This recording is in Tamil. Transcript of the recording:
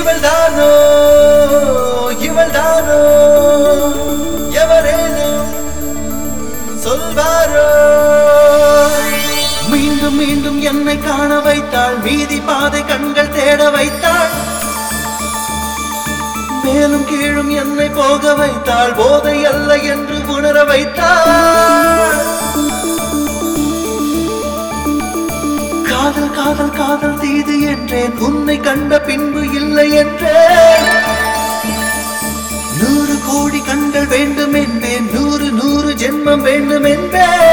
இவள் தானோ இவள் தானோ எவரேனும் சொல்வாரோ மீண்டும் மீண்டும் என்னை காண வைத்தாள் மீதி பாதை கண்கள் தேட வைத்தாள் மேலும் கீழும் என்னை போக வைத்தாள் போதை அல்ல என்று உணர வைத்தாள் காதல் காதல் காதல் தீது என்றேன் உன்னை கண்ட பின்பு இல்லை என்றேன் நூறு கோடி கண்கள் வேண்டும் என்பேன் நூறு நூறு ஜென்மம் வேண்டும் என்பேன்